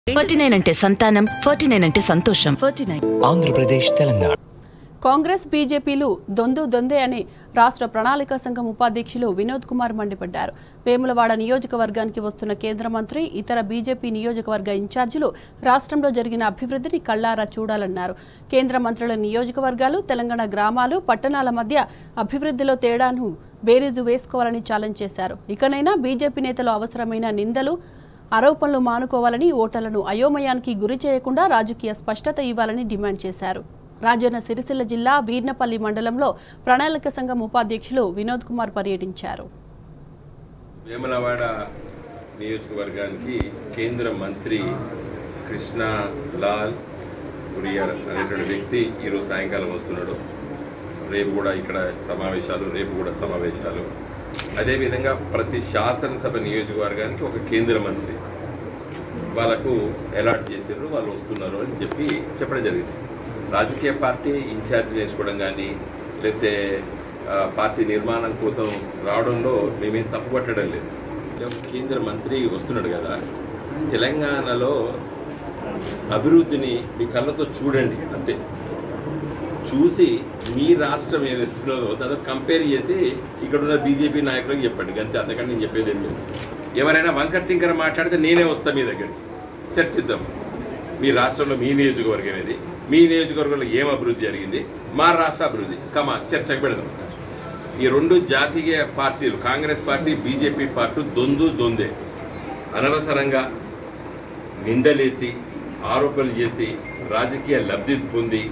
forty nine అంటే సంతానం forty nine అంటే సంతోషం ఫార్టీ నైన్ ఆంధ్రప్రదేశ్ తెలంగాణ కాంగ్రెస్ బీజేపీలు దొందు దొందే అని రాష్ట్ర ప్రణాళికా సంఘం ఉపాధ్యక్షులు వినోద్ కుమార్ మండిపడ్డారు వేములవాడ నియోజకవర్గానికి వస్తున్న కేంద్ర మంత్రి ఇతర బీజేపీ నియోజకవర్గ ఇన్ఛార్జీలు రాష్ట్రంలో జరిగిన అభివృద్ధిని కళ్లారా చూడాలన్నారు కేంద్ర మంత్రుల నియోజకవర్గాలు తెలంగాణ గ్రామాలు పట్టణాల మధ్య అభివృద్ధిలో తేడాను బేరీజు వేసుకోవాలని ఛాలెంజ్ చేశారు ఇకనైనా బీజేపీ నేతలు అవసరమైన నిందలు ఆరోపణలు మానుకోవాలని ఓటర్లను అయోమయానికి గురి చేయకుండా రాజకీయ స్పష్టత ఇవ్వాలని డిమాండ్ చేశారు రాజన్న సిరిసిల్ల జిల్లా వీర్నపల్లి మండలంలో ప్రణాళిక సంఘం ఉపాధ్యక్షులు వినోద్ కుమార్ పర్యటించారు వేములవాడ నియోజకవర్గానికి కేంద్ర మంత్రి కృష్ణ లాల్ గురియర్ అనేటువంటి వ్యక్తి ఈరోజు సాయంకాలం వస్తున్నాడు రేపు కూడా ఇక్కడ సమావేశాలు రేపు కూడా సమావేశాలు అదేవిధంగా ప్రతి శాసనసభ నియోజకవర్గానికి ఒక కేంద్ర మంత్రి వాళ్ళకు అలాట్ చేసారు వాళ్ళు వస్తున్నారు అని చెప్పి చెప్పడం జరిగింది రాజకీయ పార్టీ ఇన్ఛార్జ్ చేసుకోవడం కానీ లేకపోతే ఆ, పార్టీ నిర్మాణం కోసం రావడంలో మేమేం తప్పు పట్టడం లేదు ఒక కేంద్ర మంత్రి వస్తున్నాడు కదా తెలంగాణలో అభివృద్ధిని మీ కళ్ళతో చూడండి అంతే చూసి మీ రాష్ట్రం ఏదైతుందో దాంతో కంపేర్ చేసి ఇక్కడ ఉన్న బీజేపీ నాయకులకు చెప్పండి అంతే అంతకంటే నేను చెప్పేది ఏం లేదు ఎవరైనా వంకర టింకర మాట్లాడితే నేనే వస్తా మీ దగ్గరికి చర్చిద్దాం మీ రాష్ట్రంలో మీ నియోజకవర్గం ఏది మీ నియోజకవర్గంలో ఏం అభివృద్ధి జరిగింది మా రాష్ట్ర అభివృద్ధి కమా చర్చకు పెడదాం ఈ రెండు జాతీయ పార్టీలు కాంగ్రెస్ పార్టీ బీజేపీ పార్టీ దొందు దొందే అనవసరంగా నిందలేసి ఆరోపణలు చేసి రాజకీయ లబ్ధి పొంది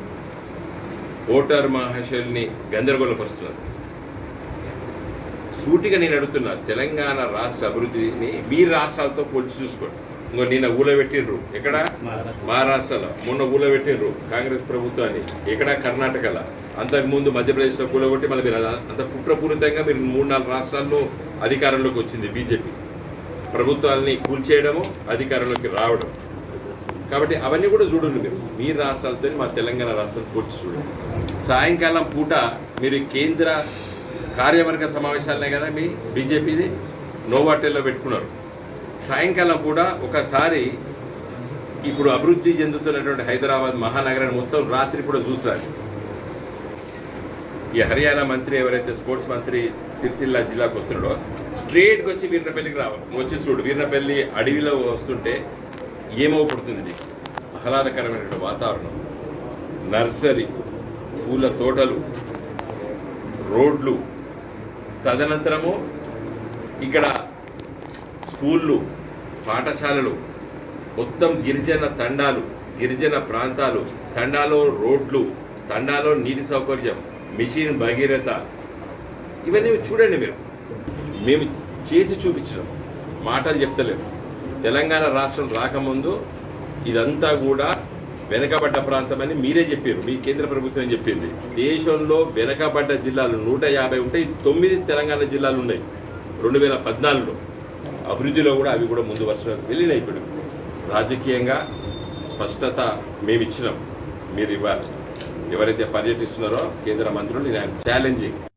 ఓటర్ మహాశయుల్ని గందరగోళపరుస్తున్నారు సూటిగా నేను అడుగుతున్నా తెలంగాణ రాష్ట్ర అభివృద్ధిని మీ రాష్ట్రాలతో పోల్చి చూసుకోండి ఇంకో నిన్న ఊలబెట్టిండ్రు ఎక్కడ మహారాష్ట్రలో మొన్న ఊలబెట్టిండ్రు కాంగ్రెస్ ప్రభుత్వాన్ని ఎక్కడ కర్ణాటకలో అంతకుముందు మధ్యప్రదేశ్లో కూలగొట్టి మళ్ళీ మీరు అద- అంత కుట్రపూరితంగా మీరు మూడు నాలుగు రాష్ట్రాల్లో అధికారంలోకి వచ్చింది బీజేపీ ప్రభుత్వాలని కూల్చేయడము అధికారంలోకి రావడం కాబట్టి అవన్నీ కూడా చూడండి మీరు మీ రాష్ట్రాలతో మా తెలంగాణ రాష్ట్రం పోల్చి చూడండి సాయంకాలం పూట మీరు కేంద్ర కార్యవర్గ సమావేశాలనే కదా మీ బీజేపీది నోవాటెల్లో పెట్టుకున్నారు సాయంకాలం కూడా ఒకసారి ఇప్పుడు అభివృద్ధి చెందుతున్నటువంటి హైదరాబాద్ మహానగరాన్ని మొత్తం రాత్రి కూడా చూసారు ఈ హర్యానా మంత్రి ఎవరైతే స్పోర్ట్స్ మంత్రి సిరిసిల్ల జిల్లాకు వస్తున్నాడో స్ట్రేట్గా వచ్చి వీర్నపల్లికి రావాలి నువ్వు వచ్చి చూడు వీర్నపల్లి అడవిలో వస్తుంటే ఏమవుపడుతుంది నీకు ఆహ్లాదకరమైనటువంటి వాతావరణం నర్సరీ పూల తోటలు రోడ్లు తదనంతరము ఇక్కడ స్కూళ్ళు పాఠశాలలు మొత్తం గిరిజన తండాలు గిరిజన ప్రాంతాలు తండాలో రోడ్లు తండాలో నీటి సౌకర్యం మిషన్ భగీరథ ఇవన్నీ చూడండి మీరు మేము చేసి చూపించడం మాటలు చెప్తలేము తెలంగాణ రాష్ట్రం రాకముందు ఇదంతా కూడా వెనకబడ్డ ప్రాంతం అని మీరే చెప్పారు మీ కేంద్ర ప్రభుత్వం చెప్పింది దేశంలో వెనకబడ్డ జిల్లాలు నూట యాభై ఉంటాయి తొమ్మిది తెలంగాణ జిల్లాలు ఉన్నాయి రెండు వేల పద్నాలుగులో అభివృద్ధిలో కూడా అవి కూడా ముందు వరుసలోకి వెళ్ళినాయి ఇప్పుడు రాజకీయంగా స్పష్టత మేము ఇచ్చినాం మీరు ఇవ్వాలి ఎవరైతే పర్యటిస్తున్నారో కేంద్ర మంత్రులు నేను ఛాలెంజింగ్